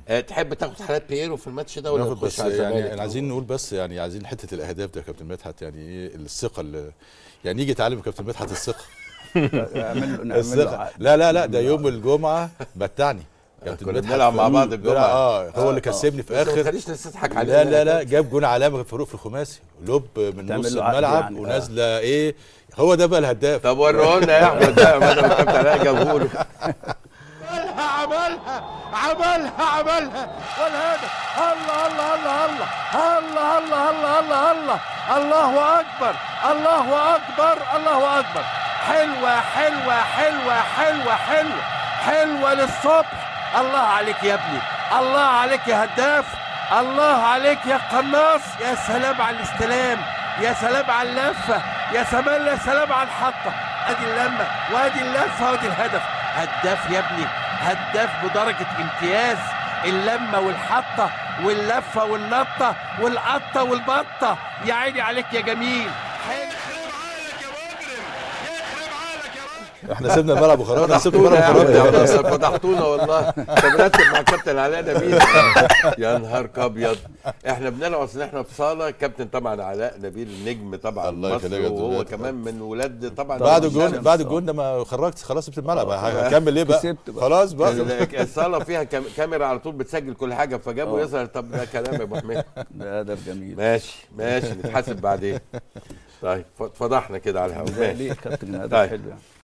آه تحب تاخد حالات بييرو في الماتش ده ولا ناخد تخش بس على يعني الزمالك؟ احنا عايزين نقول بس يعني عايزين حته الاهداف ده يا كابتن مدحت يعني ايه الثقه اللي يعني يجي يتعلم كابتن مدحت الثقه نعمل له نعمل له الثقه عقد. لا لا لا ده يوم الجمعه متعني كابتن كنا مدحت بنلعب مع فاروق بعض الجمعة. اه هو اللي كسبني في بس ما اخر تخليش الناس تضحك علينا لا لا لا جاب جون علامه فاروق في الخماسي لوب من تعمل نص له عقد الملعب يعني. ونازله ايه هو ده بقى الهداف طب وريه لنا يا احمد بقى ما دام الكابتن علاء جابه له عملها عملها عملها والهدف الله الله الله الله الله الله الله الله الله الله اكبر الله اكبر الله اكبر حلوه حلوه حلوه حلوه حلوه حلوه للصبح الله عليك يا ابني الله عليك يا هداف الله عليك يا قناص يا سلام على الاستلام يا سلام على اللفه يا سلام يا سلام على الحطه ادي اللمه وادي اللفه وادي الهدف هداف يا ابني هداف بدرجه امتياز اللمه والحطه واللفه والنطه والقطه والبطه يا عيني عليك يا جميل حلو احنا سيبنا الملعب وخرجنا أنا سبت فضحتونا الملعب يا عم وخرجنا والله، فضحتونا والله انت مرتب مع الكابتن علاء نبيل يا نهار ابيض احنا بنلعب اصل احنا في صاله الكابتن طبعا علاء نبيل نجم طبعا الله مصر يخليك يا وهو دكتور. كمان من ولاد طبعا بعد الشمس. الجون بعد الجون ده ما خرجت خلاص سبت الملعب هكمل ليه بقى كسبت بقى. خلاص بقى ال- الصاله فيها كام- كاميرا على طول بتسجل كل حاجه فجابوا يظهر طب ده كلام يا ابو حميد ده هدف جميل ماشي ماشي نتحاسب بعدين طيب ف- فضحنا كده على الهواء ده ماشي ليه كابتن هدف طيب. حلو يعني